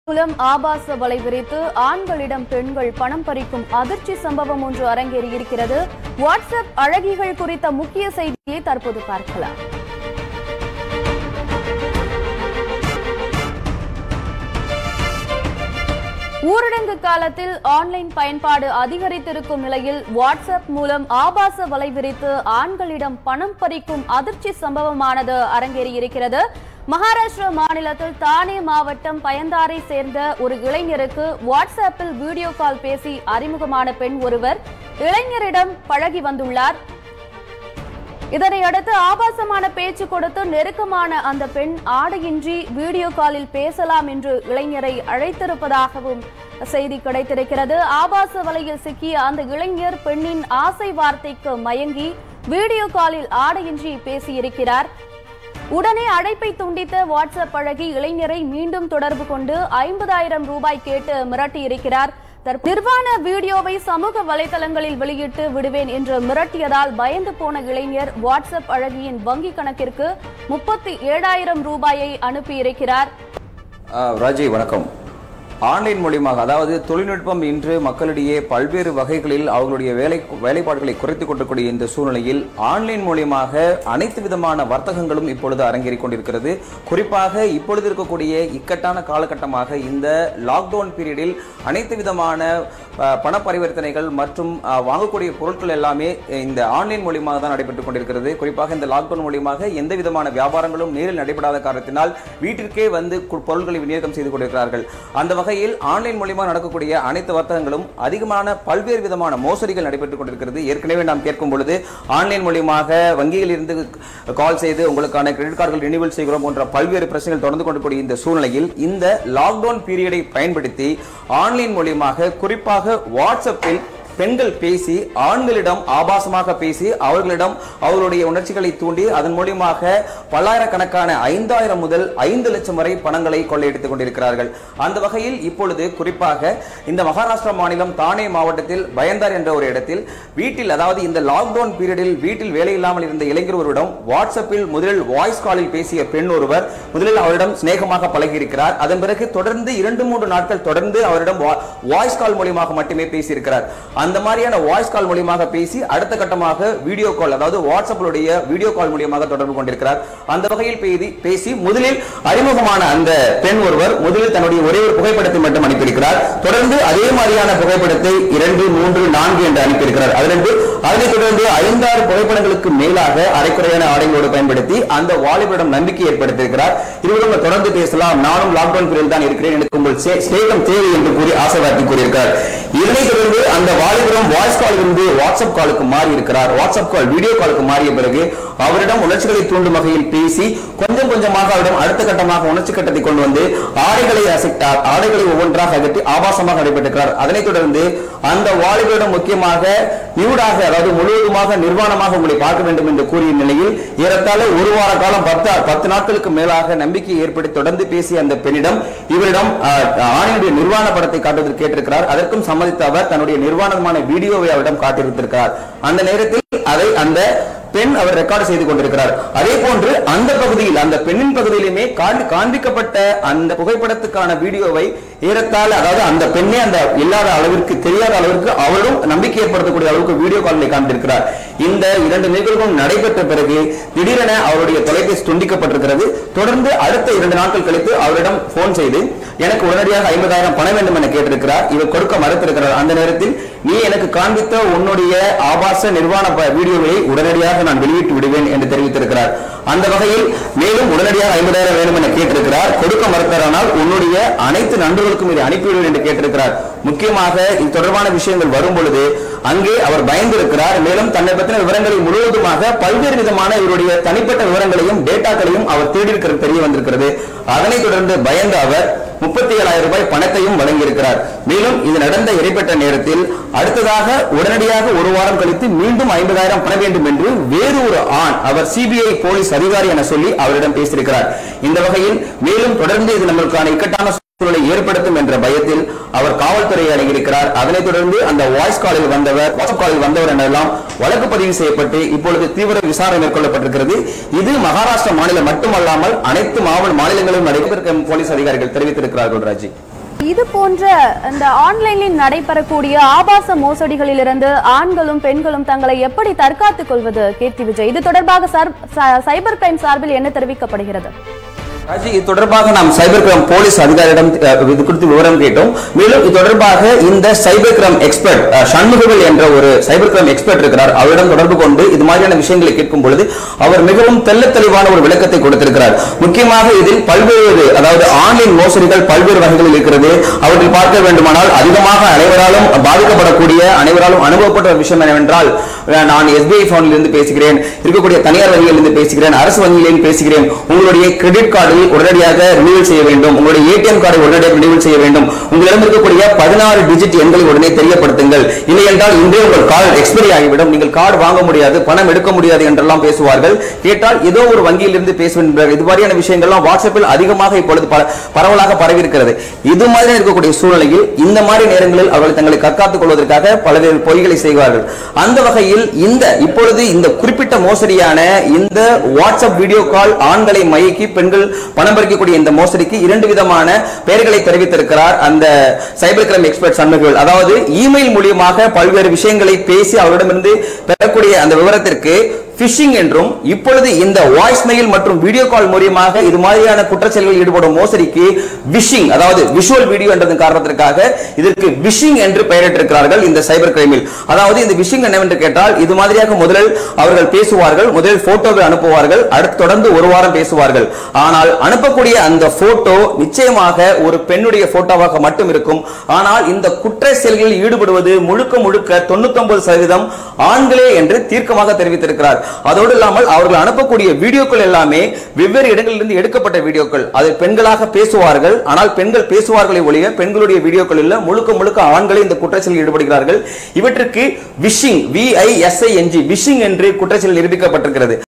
மூலம் ஆபாச வலை விரித்து ஆண்களிடம் பெண்கள் பணம் பறிக்கும் அதிர்ச்சி சம்பவம் ஒன்று அரங்கேறியிருக்கிறது வாட்ஸ்அப் அழகிகள் குறித்த முக்கிய செய்தியை தற்போது பார்க்கலாம் ஊரடங்கு காலத்தில் ஆன்லைன் பயன்பாடு அதிகரித்திருக்கும் நிலையில் வாட்ஸ்அப் மூலம் ஆபாச வலை விரித்து ஆண்களிடம் பணம் பறிக்கும் அதிர்ச்சி சம்பவமானது அரங்கேறியிருக்கிறது மகாராஷ்டிரா மாநிலத்தில் தானே மாவட்டம் பயந்தாரை சேர்ந்த ஒரு இளைஞருக்கு வாட்ஸ்அப்பில் வீடியோ கால் பேசி அறிமுகமான பெண் ஒருவர் இளைஞரிடம் பழகி வந்துள்ளார் இதனை அடுத்து ஆபாசமான பேச்சு கொடுத்து நெருக்கமான அந்த பெண் ஆடையின்றி வீடியோ காலில் பேசலாம் என்று இளைஞரை அழைத்திருப்பதாகவும் செய்தி கிடைத்திருக்கிறது ஆபாச வலையில் சிக்கிய அந்த இளைஞர் பெண்ணின் ஆசை வார்த்தைக்கு மயங்கி வீடியோ காலில் ஆடையின்றி பேசியிருக்கிறார் உடனே அழைப்பை துண்டித்த வாட்ஸ்அப் அழகி இளைஞரை மீண்டும் தொடர்பு கொண்டு ஐம்பதாயிரம் ரூபாய் கேட்டு மிரட்டியிருக்கிறார் தற்ப- நிர்வாண வீடியோவை சமூக வலைதளங்களில் வெளியிட்டு விடுவேன் என்று மிரட்டியதால் பயந்து போன இளைஞர் வாட்ஸ்அப் அழகியின் வங்கி கணக்கிற்கு முப்பத்தி ஏழாயிரம் ரூபாயை அனுப்பியிருக்கிறார் ஆ, ராஜி வணக்கம் ஆன்லைன் மூலியமாக அதாவது தொழில்நுட்பம் இன்று மக்களிடையே பல்வேறு வகைகளில் அவர்களுடைய வேலை வேலைப்பாடுகளை குறைத்துக் கொண்டிருக்கூடிய இந்த சூழ்நிலையில் ஆன்லைன் மூலியமாக அனைத்து விதமான வர்த்தகங்களும் இப்பொழுது அரங்கேறிக் கொண்டிருக்கிறது குறிப்பாக இப்பொழுது இருக்கக்கூடிய இக்கட்டான காலகட்டமாக இந்த லாக்டவுன் பீரியடில் அனைத்து விதமான ஆ, பண பரிவர்த்தனைகள் மற்றும் ஆ, வாங்கக்கூடிய பொருட்கள் எல்லாமே இந்த ஆன்லைன் மூலியமாக தான் நடைபெற்றுக் கொண்டிருக்கிறது குறிப்பாக இந்த லாக்டவுன் மூலியமாக எந்த விதமான வியாபாரங்களும் நேரில் நடைபெறாத காரணத்தினால் வீட்டிற்கே வந்து கு- பொருட்களை விநியோகம் செய்து கொண்டிருக்கிறார்கள் அந்த வகையில் ஆன்லைன் மூலியமாக நடக்கக்கூடிய அனைத்து வர்த்தகங்களும் அதிகமான பல்வேறு விதமான மோசடிகள் நடைபெற்றுக் கொண்டிருக்கிறது ஏற்கனவே நாம் கேட்கும் பொழுது ஆன்லைன் மூலியமாக வங்கியில் இருந்து கால் செய்து உங்களுக்கான கிரெடிட் கார்டுகள் ரினிவல் செய்கிறோம் போன்ற பல்வேறு பிரச்சனைகள் தொடர்ந்து கொண்டிருக்கூடிய இந்த சூழ்நிலையில் இந்த லாக்டவுன் பீரியடை பயன்படுத்தி ஆன்லைன் மூலியமாக குறிப்பாக வாட்ஸ்அப்பில் பெண்கள் பேசி ஆண்களிடம் ஆபாசமாக பேசி அவர்களிடம் அவர்களுடைய உணர்ச்சிகளை தூண்டி அதன் மூலியமாக பல்லாயிரக்கணக்கான ஐந்தாயிரம் முதல் ஐந்து லட்சம் வரை பணங்களை கொள்ளையடித்துக் கொண்டிருக்கிறார்கள் அந்த வகையில் இப்பொழுது குறிப்பாக இந்த மகாராஷ்டிரா மாநிலம் தானே மாவட்டத்தில் பயந்தார் என்ற ஒரு இடத்தில் வீட்டில் அதாவது இந்த லாக்டவுன் பீரியடில் வீட்டில் வேலை இல்லாமல் இருந்த இளைஞர் ஒருவரிடம் வாட்ஸ்அப்பில் முதலில் வாய்ஸ் காலில் பேசிய பெண் ஒருவர் முதலில் அவரிடம் சிநேகமாக பழகியிருக்கிறார் அதன் பிறகு தொடர்ந்து இரண்டு மூன்று நாட்கள் தொடர்ந்து அவரிடம் வாய்ஸ் கால் மூலியமாக மட்டுமே பேசியிருக்கிறார் அந்த மாதிரியான வாய்ஸ் கால் மூலியமாக பேசி அடுத்த கட்டமாக வீடியோ கால் அதாவது வாட்ஸ்அப்பிலுடைய வீடியோ கால் மூலியமாக தொடர்பு கொண்டிருக்கிறார் அந்த வகையில் பேசி பேசி முதலில் அறிமுகமான அந்த பெண் ஒருவர் முதலில் தன்னுடைய ஒரே ஒரு புகைப்படத்தை மட்டும் அனுப்பியிருக்கிறார் தொடர்ந்து அதே மாதிரியான புகைப்படத்தை இரண்டு மூன்று நான்கு என்று அனுப்பியிருக்கிறார் அதிலிருந்து அதனைத் தொடர்ந்து ஐந்தாறு புகைப்படங்களுக்கு மேலாக அரைக்குறையான ஆடைகளோடு பயன்படுத்தி அந்த வாலிபரிடம் நம்பிக்கை ஏற்படுத்தியிருக்கிறார் இருவரும் தொடர்ந்து பேசலாம் நானும் லாக்டவுன் பீரியட் தான் இருக்கிறேன் எனக்கு உங்கள் சே- சிநேகம் தேவை என்று கூறி ஆசைவாட்டி கூறியிருக்கிறார் இதனைத் தொடர்ந்து அந்த வாலிபரும் வாய்ஸ் கால் இருந்து வாட்ஸ்அப் காலுக்கு மாறி இருக்கிறார் வாட்ஸ்அப் கால் வீடியோ காலுக்கு மாறிய பிறகு அவரிடம் உணர்ச்சிகளை தூண்டும் வகையில் பேசி கொஞ்சம் கொஞ்சமாக அவரிடம் அடுத்த கட்டமாக உணர்ச்சி கட்டத்தை கொண்டு வந்து ஆடைகளை அசைத்தார் ஆடைகளை ஒவ்வொன்றாக அகற்றி ஆபாசமாக நடைபெற்றிருக்கிறார் அதனைத் தொடர்ந்து அந்த வாலிபரிடம் முக்கியமாக நியூடாக அதாவது முழுவதுமாக நிர்வாணமாக உங்களை பார்க்க வேண்டும் என்று கூறிய நிலையில் ஏறத்தாழ ஒரு வார காலம் பத்து பத்து நாட்களுக்கு மேலாக நம்பிக்கையை ஏற்படுத்தி தொடர்ந்து பேசிய அந்த பெண்ணிடம் இவரிடம் ஆஹ், ஆணினுடைய நிர்வாண படத்தை காட்டுவதற்கு கேட்டிருக்கிறார் அதற்கும் சம்மதித்த அவர் தன்னுடைய நிர்வாணமான வீடியோவை அவரிடம் காட்டியிருத்திருக்கிறார் அந்த நேரத்தில் அதை அந்த பெண் அவர் ரெக்கார்டு செய்து கொண்டிருக்கிறார் அதே போன்று அந்த பகுதியில் அந்த பெண்ணின் பகுதியிலுமே காண்பி- காண்பிக்கப்பட்ட அந்த புகைப்படத்துக்கான வீடியோவை ஏறத்தாழ அதாவது அந்த பெண்ணே அந்த இல்லாத அளவிற்கு தெரியாத அளவிற்கு அவரும் நம்பிக்கை ஏற்படுத்தக்கூடிய அளவுக்கு வீடியோ காலில் காண்பிருக்கிறார் இந்த இரண்டு நிகழ்வும் நடைபெற்ற பிறகு திடீரென அவருடைய தொலைபேசி துண்டிக்கப்பட்டிருக்கிறது தொடர்ந்து அடுத்த இரண்டு நாட்கள் கழித்து அவரிடம் போன் செய்து எனக்கு உடனடியாக ஐம்பதாயிரம் பணம் வேண்டும் என கேட்டிருக்கிறார் இவர் கொடுக்க மறுத்திருக்கிறார் அந்த நேரத்தில் நீ எனக்கு காண்பித்த உன்னுடைய ஆபாச நிர்வாண ப- வீடியோவை உடனடியாக நான் வெளியிட்டு விடுவேன் என்று தெரிவித்திருக்கிறார் அந்த வகையில் மேலும் உடனடியாக ஐம்பதாயிரம் வேண்டும் என கேட்டிருக்கிறார் கொடுக்க மறுத்தாரானால் உன்னுடைய அனைத்து நண்பர்களுக்கும் இதை அனுப்பிவிடுவேன் என்று கேட்டிருக்கிறார் முக்கியமாக இது தொடர்பான விஷயங்கள் வரும் பொழுது அங்கே அவர் பயந்திருக்கிறார் மேலும் தன்னை பற்றின விவரங்களை முழுவதுமாக பல்வேறு விதமான இவருடைய தனிப்பட்ட விவரங்களையும் டேட்டாக்களையும் அவர் தேடியிருக்கிறது தெரிய வந்திருக்கிறது அதனைத் தொடர்ந்து பயந்த அவர் முப்பத்தி ஏழாயிரம் ரூபாய் பணத்தையும் வழங்கியிருக்கிறார் மேலும் இது நடந்த இடைப்பட்ட நேரத்தில் அடுத்ததாக உடனடியாக ஒரு வாரம் கழித்து மீண்டும் ஐம்பதாயிரம் பண வேண்டும் என்று வேறு ஒரு ஆண் அவர் சிபிஐ போலீஸ் அதிகாரி என சொல்லி அவரிடம் பேசியிருக்கிறார் இந்த வகையில் மேலும் தொடர்ந்து இது நம்மளுக்கான இக்கட்டான சூழலை ஏற்படுத்தும் என்ற பயத்தில் அவர் காவல்துறையை அணுகியிருக்கிறார் அதனைத் தொடர்ந்து அந்த வாய்ஸ் காலில் வந்தவர் வாட்ஸ்அப் காலில் வந்தவர் என்றெல்லாம் வழக்கு பதிவு செய்யப்பட்டு இப்பொழுது தீவிர விசாரணை மேற்கொள்ளப்பட்டிருக்கிறது இது மகாராஷ்டிரா மாநிலம் மட்டுமல்லாமல் அனைத்து மாவட்ட மாநிலங்களிலும் நடைபெற்ற போலீஸ் அதிகாரிகள் தெரிவித்திருக்கிறார்கள் ராஜி இது போன்ற இந்த ஆன்லைனில் நடைபெறக்கூடிய ஆபாச மோசடிகளிலிருந்து ஆண்களும் பெண்களும் தங்களை எப்படி தற்காத்துக் கொள்வது கீர்த்தி விஜய் இது தொடர்பாக சார் ச- சைபர் கிரைம் சார்பில் என்ன தெரிவிக்கப்படுகிறது ராஜி இது தொடர்பாக நாம் சைபர் கிரைம் போலீஸ் அதிகாரியிடம் அஹ், இது குறித்து விவரம் கேட்டோம் மேலும் இது தொடர்பாக இந்த cyber crime expert uh, Shanmugavel என்ற ஒரு சைபர் கிரைம் எக்ஸ்பர்ட் இருக்கிறார் அவரிடம் தொடர்பு கொண்டு இது மாதிரியான விஷயங்களை கேட்கும் பொழுது அவர் மிகவும் தெள்ளத் தெளிவான ஒரு விளக்கத்தை கொடுத்திருக்கிறார் முக்கியமாக இதில் பல்வேறு அதாவது ஆன்லைன் மோசடிகள் பல்வேறு வகைகளில் இருக்கிறது அவர்கள் பார்க்க வேண்டுமானால் அதிகமாக அனைவராலும் பாதிக்கப்படக்கூடிய அனைவராலும் அனுபவப்பட்ட ஒரு விஷயம் என்னவென்றால் அஹ், நான் எஸ்பிஐ ஃபோனில் இருந்து பேசுகிறேன் இருக்கக்கூடிய தனியார் வங்கிகளில் இருந்து பேசுகிறேன் அரசு வங்கிகளில் பேசுகிறேன் உங்களுடைய கிரெடிட் கார்டை உடனடியாக ரினியூவல் செய்ய வேண்டும் உங்களுடைய ஏடிஎம் கார்டை உடனடியாக ரினியூவல் செய்ய வேண்டும் உங்களிடம் இருக்கக்கூடிய பதினாறு டிஜிட் எண்களை உடனே தெரியப்படுத்துங்கள் இல்லை என்றால் இன்றே உங்கள் கார்டு எக்ஸ்பைரி ஆகிவிடும் நீங்கள் கார்டு வாங்க முடியாது பணம் எடுக்க முடியாது என்றெல்லாம் பேசுவார்கள் கேட்டால் ஏதோ ஒரு வங்கியில் இருந்து பேசுகின்ற இது மாதிரியான விஷயங்கள்லாம் வாட்ஸ்அப்பில் அதிகமாக இப்பொழுது பர- பரவலாக பரவி இருக்கிறது இது மாதிரி இருக்கக்கூடிய சூழ்நிலையில் இந்த மாதிரி நேரங்களில் அவர்கள் தங்களை கற்காத்துக் கொள்வதற்காக பல்வேறு பொய்களை செய்வார்கள் அந்த வகையில் இந்த இப்பொழுது இந்த குறிப்பிட்ட மோசடியான இந்த வாட்ஸ்அப் வீடியோ கால் ஆண்களை மயக்கி பெண்கள் பணம் பறிக்கக்கூடிய இந்த மோசடிக்கு இரண்டு விதமான பெயர்களை தெரிவித்திருக்கிறார் அந்த சைபர் கிரைம் எக்ஸ்பர்ட் சண்முகவேல் அதாவது இமெயில் மூலியமாக பல்வேறு விஷயங்களை பேசி அவரிடமிருந்து பெறக்கூடிய அந்த விவரத்திற்கு பிஷிங் என்றும் இப்பொழுது இந்த வாய்ஸ் மெயில் மற்றும் வீடியோ கால் மூலியமாக இது மாதிரியான குற்றச்செயல்களில் ஈடுபடும் மோசடிக்கு விஷிங் அதாவது விஷுவல் வீடியோ என்றதன் காரணத்திற்காக இதற்கு விஷிங் என்று பெயரிட்டிருக்கிறார்கள் இந்த சைபர் கிரைமில் அதாவது இந்த விஷிங் என்னவென்று கேட்டால் இது மாதிரியாக முதலில் அவர்கள் பேசுவார்கள் முதலில் போட்டோவை அனுப்புவார்கள் அடுத்து தொடர்ந்து ஒரு வாரம் பேசுவார்கள் ஆனால் அனுப்பக்கூடிய அந்த போட்டோ நிச்சயமாக ஒரு பெண்ணுடைய போட்டோவாக மட்டும் இருக்கும் ஆனால் இந்த குற்ற செயல்களில் ஈடுபடுவது முழுக்க முழுக்க 99% சதவீதம் ஆண்களே என்று தீர்க்கமாக தெரிவித்திருக்கிறார் அதோடு இல்லாமல் அவர்கள் அனுப்பக்கூடிய வீடியோக்கள் எல்லாமே வெவ்வேறு இடங்களிலிருந்து எடுக்கப்பட்ட வீடியோக்கள் அது பெண்களாக பேசுவார்கள் ஆனால் பெண்கள் பேசுவார்களை ஒழிய பெண்களுடைய வீடியோக்கள் இல்ல முழுக்க முழுக்க ஆண்களே இந்த குற்றச்செயலில் ஈடுபடுகிறார்கள் இவற்றுக்கு vishing V I S I N G vishing என்று குற்றச்செயல் நிரூபிக்கப்பட்டிருக்கிறது